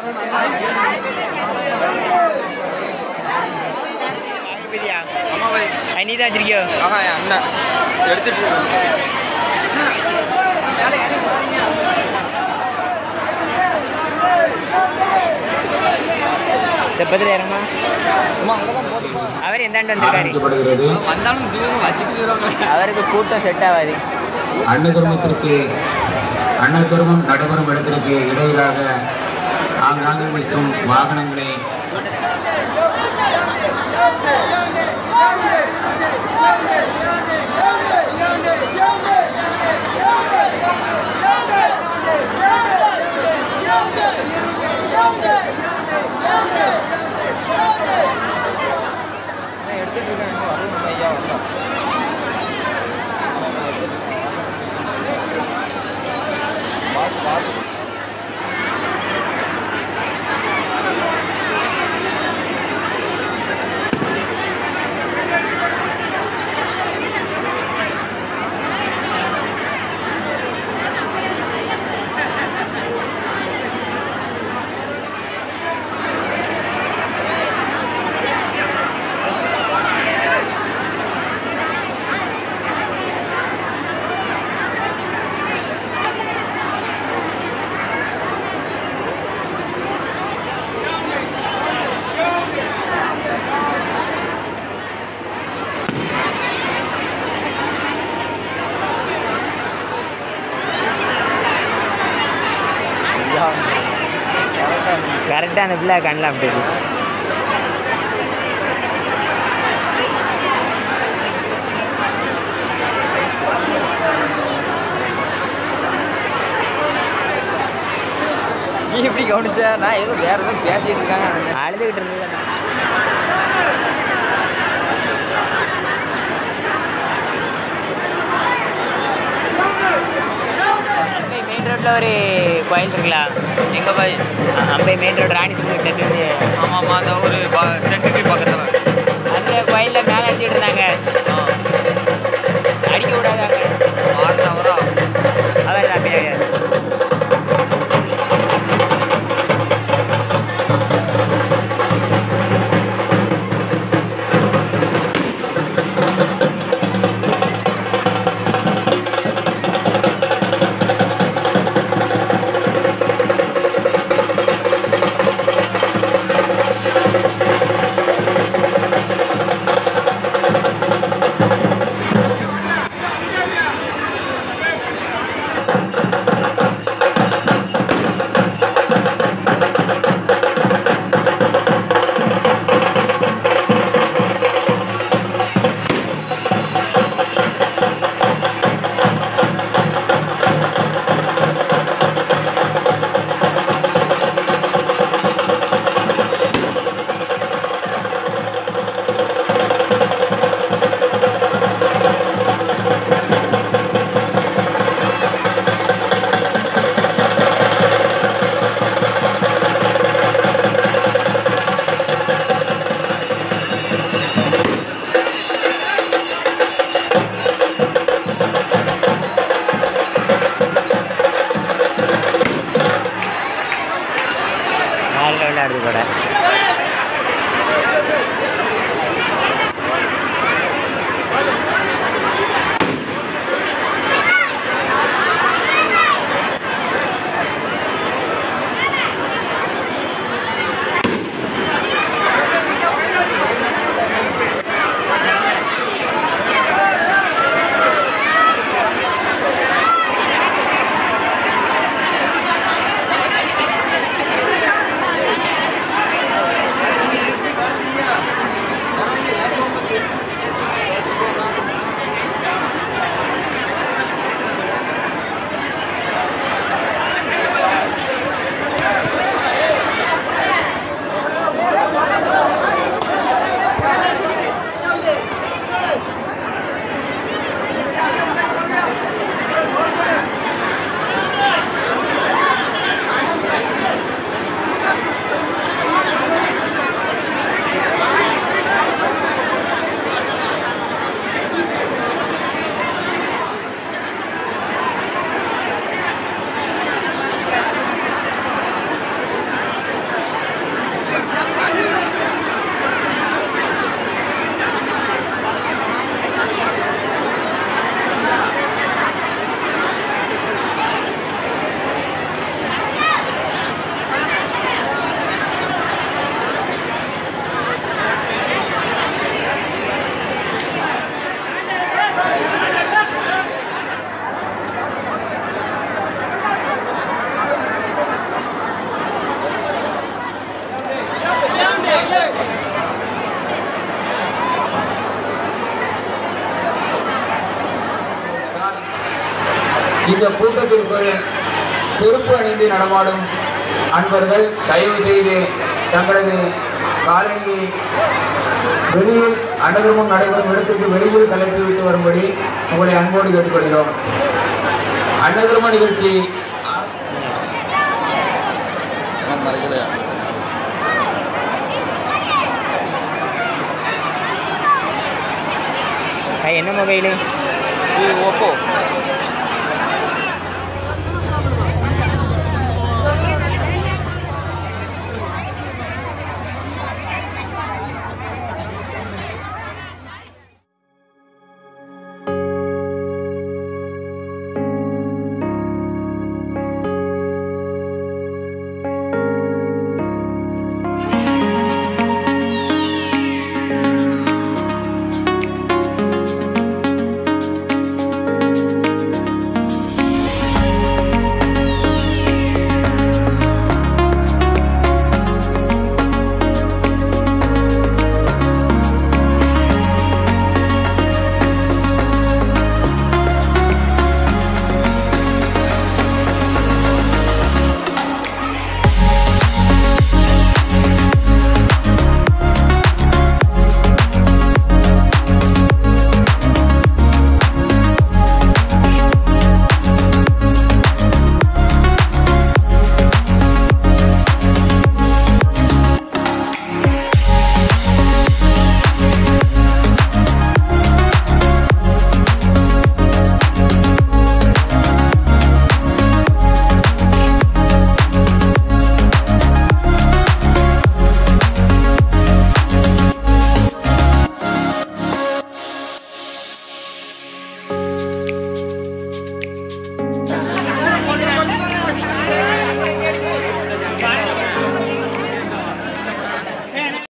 ஆமா பாய் நீ தான் வச்சிருக்கியோ ஆஹா என் அண்ணன் எடுத்துட்டு இருக்கேன். தெப்பத்தில் இறங்குமா அம்மா அங்கதான் போதுமா அவர் எந்தாண்டு வந்திருக்காரு ஆரம்பிக்கப்படுகிறது வந்தாலும் தூரம் வச்சுட்டு தூரம் அவருக்கு கூட்டம் செட் ஆகாது அன்னதர்மத்திற்கு அன்னதர்மம் நடைபெறும் இடத்திற்கு இடையிலாக ஆங்காங்கு நிற்கும் வாகனங்களை எடுத்துட்டு இருக்கேன் இன்னும் வரணும் ஐயா வந்தா பார்த்து பார்த்து கரெக்டாக அந்த பிள்ளை கண்ணில் அப்படி நீ எப்படி கவனிச்ச நான் ஏதோ வேற ஏதோ பேசிட்டு இருக்காங்க அழுதுகிட்டு இருந்தது அம்பை மெயின் ரோட்டில் ஒரு கோயில் இருக்குல்ல எங்க பாய் அம்பை மெயின் ரோடு ராணி ஸ்கூல் சேர்ந்து ஆமாம்மா அந்த ஒரு சென்ட்ரி பக்கத்தில் அந்த கோயிலில் மேலே அடிச்சுட்டு இருந்தாங்க அடிக்க விடாதாங்க ஆறு தவறா அவர் தான் பின்னாடி நாலு விளையாடுது கூட ஆ இந்த கூட்டத்திற்குள் செருப்பு அணிந்து நடமாடும் அன்பர்கள் தயவு செய்து தங்களது காலணியை வெளியில் அன்னதர்மம் நடைபெறும் இடத்திற்கு வெளியில் கலப்பி விட்டு வரும்படி உங்களை அன்போடு கேட்டுக்கொள்கிறோம் அன்னதர்ம நிகழ்ச்சி மறைக்கலையா என்ன மொபைலு இது ஓப்போ